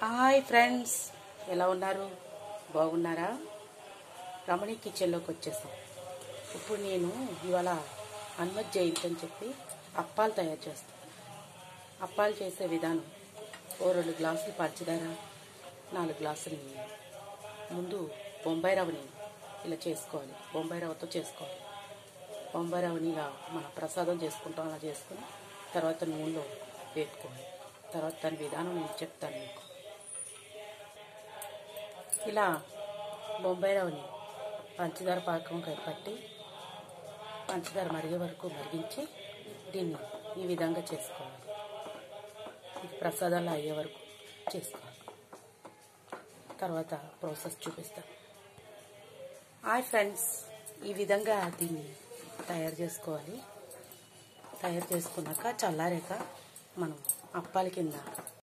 hi friends ఎలా ఉన్నారు బాగున్నారా రమణి కిచెన్లోకి వచ్చేసాం ఇప్పుడు నేను ఇవాళ హనుమత్ జయంతి అని చెప్పి అప్పాలు తయారు చేస్తాను అప్పాలు చేసే విధానం ఓ రెండు గ్లాసులు పంచదార నాలుగు గ్లాసులు నీళ్ళు ముందు బొంబాయి రవ్వని ఇలా చేసుకోవాలి బొంబాయి రవ్వతో చేసుకోవాలి బొంబాయి రవ్వని ఇలా మన ప్రసాదం చేసుకుంటాం అలా చేసుకుని తర్వాత నూనెలో వేపుకోవాలి తర్వాత దాని విధానం నేను చెప్తాను మీకు ఇలా బొంబాయి రవ్వని పంచదార పాకం పట్టి పంచదార మరిగే వరకు మరిగించి దీన్ని ఈ విధంగా చేసుకోవాలి ఇది ప్రసాదాలు అయ్యే వరకు చేసుకోవాలి తర్వాత ప్రాసెస్ చూపిస్తాను హాయ్ ఫ్రెండ్స్ ఈ విధంగా దీన్ని తయారు చేసుకోవాలి తయారు చేసుకున్నాక చల్లారాక మనం అప్పాల కింద